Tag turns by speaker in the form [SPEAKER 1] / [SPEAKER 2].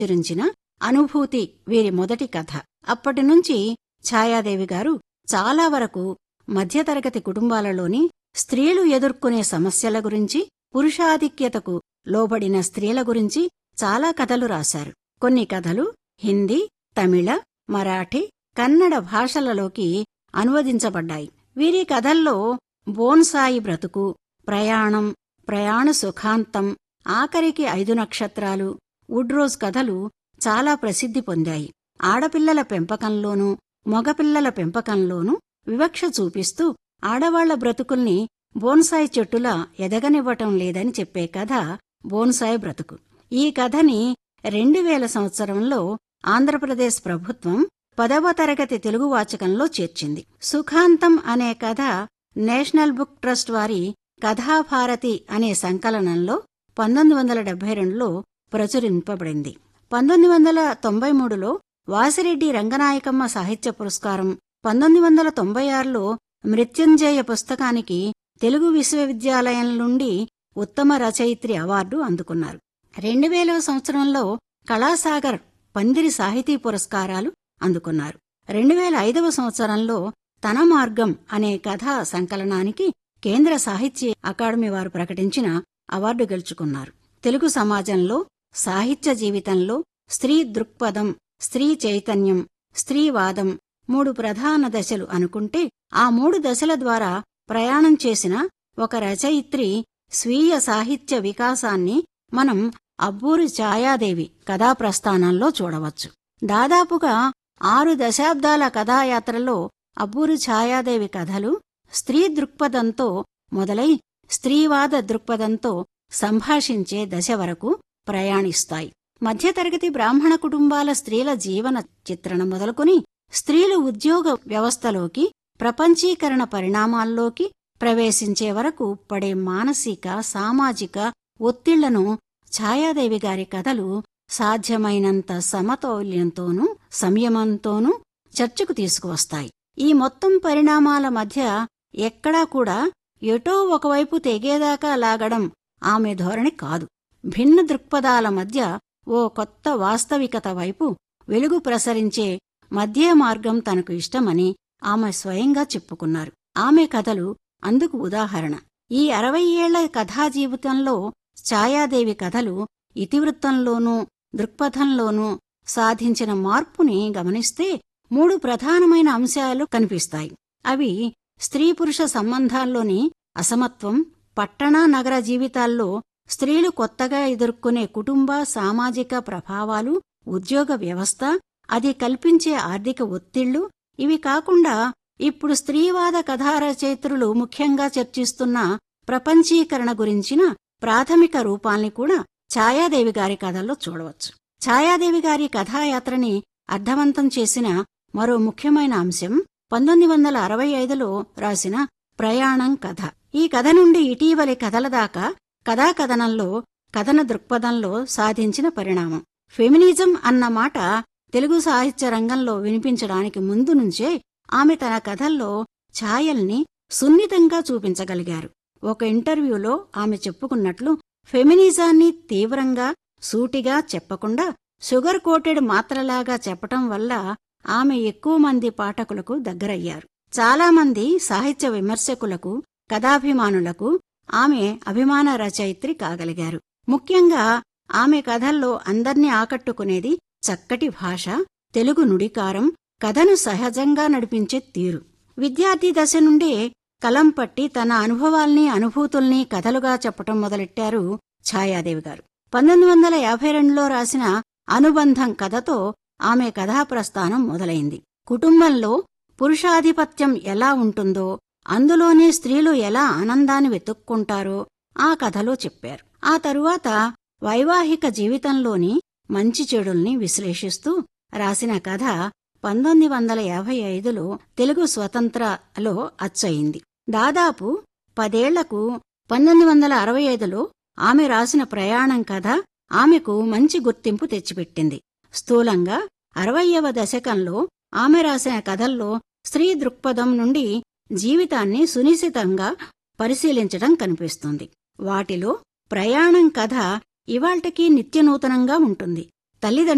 [SPEAKER 1] చిరించిన అనుభూతి వీరి మొదటి కథ అప్పటి నుంచి ఛాయాదేవి గారు చాలా వరకు మధ్యతరగతి కుటుంబాలలోని స్త్రీలు ఎదుర్కొనే సమస్యల గురించి పురుషాధిక్యతకు లోబడిన స్త్రీల గురించి చాలా కథలు రాశారు కొన్ని కథలు హిందీ తమిళ మరాఠీ కన్నడ భాషలలోకి అనువదించబడ్డాయి వీరి కథల్లో బోన్సాయి బ్రతుకు ప్రయాణం ప్రయాణ సుఖాంతం ఆఖరికి ఐదు నక్షత్రాలు వుడ్రోజ్ కథలు చాలా ప్రసిద్ధి పొందాయి ఆడపిల్లల పెంపకంలోనూ మగపిల్లల పెంపకంలోనూ వివక్ష చూపిస్తూ ఆడవాళ్ల బ్రతుకుల్ని బోన్సాయి చెట్టులా ఎదగనివ్వటం లేదని చెప్పే కథ బోన్సాయి బ్రతుకు ఈ కథని రెండు వేల సంవత్సరంలో ఆంధ్రప్రదేశ్ ప్రభుత్వం పదవ తరగతి తెలుగు వాచకంలో చేర్చింది సుఖాంతం అనే కథ నేషనల్ బుక్ ట్రస్ట్ వారి కథాభారతి అనే సంకలనంలో పంతొమ్మిది వందల డెబ్బై రెండులో ప్రచురింపబడింది పంతొమ్మిది వందల తొంభై మూడులో వాసిరెడ్డి రంగనాయకమ్మ సాహిత్య పురస్కారం పంతొమ్మిది వందల తొంభై ఆరులో మృత్యుంజయ పుస్తకానికి తెలుగు విశ్వవిద్యాలయం నుండి ఉత్తమ రచయిత్రి అవార్డు అందుకున్నారు రెండు వేల సంవత్సరంలో కళాసాగర్ పందిరి సాహితీ పురస్కారాలు అందుకున్నారు రెండు వేల ఐదవ సంవత్సరంలో తన మార్గం అనే కథా సంకలనానికి కేంద్ర సాహిత్య అకాడమీ వారు ప్రకటించిన అవార్డు గెలుచుకున్నారు తెలుగు సమాజంలో సాహిత్య జీవితంలో స్త్రీ దృక్పథం స్త్రీ చైతన్యం స్త్రీవాదం మూడు ప్రధాన దశలు అనుకుంటే ఆ మూడు దశల ద్వారా ప్రయాణం చేసిన ఒక రచయిత్రి స్వీయ సాహిత్య వికాసాన్ని మనం అబ్బూరి ఛాయాదేవి కథాప్రస్థానంలో చూడవచ్చు దాదాపుగా ఆరు దశాబ్దాల కథాయాత్రలో అబ్బూరి ఛాయాదేవి కథలు స్త్రీ దృక్పథంతో మొదలై స్త్రీవాద దృక్పథంతో సంభాషించే దశ వరకు ప్రయాణిస్తాయి మధ్యతరగతి బ్రాహ్మణ కుటుంబాల స్త్రీల జీవన చిత్రణ మొదలుకొని స్త్రీలు ఉద్యోగ వ్యవస్థలోకి ప్రపంచీకరణ పరిణామాల్లోకి ప్రవేశించే వరకు పడే మానసిక సామాజిక ఒత్తిళ్లను ఛాయాదేవి గారి కథలు సాధ్యమైనంత సమతౌల్యంతోనూ సంయమంతోనూ చర్చకు తీసుకువస్తాయి ఈ మొత్తం పరిణామాల మధ్య ఎక్కడా కూడా ఎటో ఒకవైపు తెగేదాకా లాగడం ఆమె ధోరణి కాదు భిన్న దృక్పథాల మధ్య ఓ కొత్త వాస్తవికత వైపు వెలుగు ప్రసరించే మధ్య మార్గం తనకు ఇష్టమని ఆమె స్వయంగా చెప్పుకున్నారు ఆమె కథలు అందుకు ఉదాహరణ ఈ అరవై ఏళ్ల కథా జీవితంలో ఛాయాదేవి కథలు ఇతివృత్తంలోనూ దృక్పథంలోనూ సాధించిన మార్పుని గమనిస్తే మూడు ప్రధానమైన అంశాలు కనిపిస్తాయి అవి స్త్రీ పురుష సంబంధాల్లోని అసమత్వం పట్టణ నగర జీవితాల్లో స్త్రీలు కొత్తగా ఎదుర్కొనే కుటుంబ సామాజిక ప్రభావాలు ఉద్యోగ వ్యవస్థ అది కల్పించే ఆర్థిక ఒత్తిళ్లు ఇవి కాకుండా ఇప్పుడు స్త్రీవాద కథారచయిత్రులు ముఖ్యంగా చర్చిస్తున్న ప్రపంచీకరణ గురించిన ప్రాథమిక రూపాల్ని కూడా ఛాయాదేవి గారి కథల్లో చూడవచ్చు ఛాయాదేవి గారి కథాయాత్రని అర్థవంతం చేసిన మరో ముఖ్యమైన అంశం పంతొమ్మిది వందల అరవై ఐదులో రాసిన ప్రయాణం కథ ఈ కథ నుండి ఇటీవలి కథల దాకా కథాకథనంలో కథన దృక్పథంలో సాధించిన పరిణామం ఫెమినిజం అన్న మాట తెలుగు సాహిత్య రంగంలో వినిపించడానికి ముందు నుంచే ఆమె తన కథల్లో ఛాయల్ని సున్నితంగా చూపించగలిగారు ఒక ఇంటర్వ్యూలో ఆమె చెప్పుకున్నట్లు ఫెమినిజాన్ని తీవ్రంగా సూటిగా చెప్పకుండా షుగర్ కోటెడ్ మాత్రలాగా చెప్పటం వల్ల ఆమె ఎక్కువ మంది పాఠకులకు దగ్గరయ్యారు చాలామంది సాహిత్య విమర్శకులకు కథాభిమానులకు ఆమె అభిమాన రచయిత్రి కాగలిగారు ముఖ్యంగా ఆమె కథల్లో అందర్నీ ఆకట్టుకునేది చక్కటి భాష తెలుగు నుడికారం కథను సహజంగా నడిపించే తీరు విద్యార్థి దశ నుండే కలం పట్టి తన అనుభవాల్ని అనుభూతుల్ని కథలుగా చెప్పటం మొదలెట్టారు ఛాయాదేవి గారు పంతొమ్మిది వందల యాభై రెండులో రాసిన అనుబంధం కథతో ఆమె కథాప్రస్థానం మొదలైంది కుటుంబంలో పురుషాధిపత్యం ఎలా ఉంటుందో అందులోనే స్త్రీలు ఎలా ఆనందాన్ని వెతుక్కుంటారో ఆ కథలో చెప్పారు ఆ తరువాత వైవాహిక జీవితంలోని మంచి చెడుల్ని విశ్లేషిస్తూ రాసిన కథ పంతొమ్మిది వందల యాభై ఐదులో తెలుగు స్వతంత్రలో అచ్చయింది దాదాపు పదేళ్లకు పంతొమ్మిది వందల అరవై ఐదులో ఆమె రాసిన ప్రయాణం కథ ఆమెకు మంచి గుర్తింపు తెచ్చిపెట్టింది స్థూలంగా అరవయ్యవ దశకంలో ఆమె రాసిన కథల్లో స్త్రీ దృక్పథం నుండి జీవితాన్ని సునిశితంగా పరిశీలించడం కనిపిస్తుంది వాటిలో ప్రయాణం కథ ఇవాళ్టికి నిత్యనూతనంగా ఉంటుంది తల్లిదండ్రులు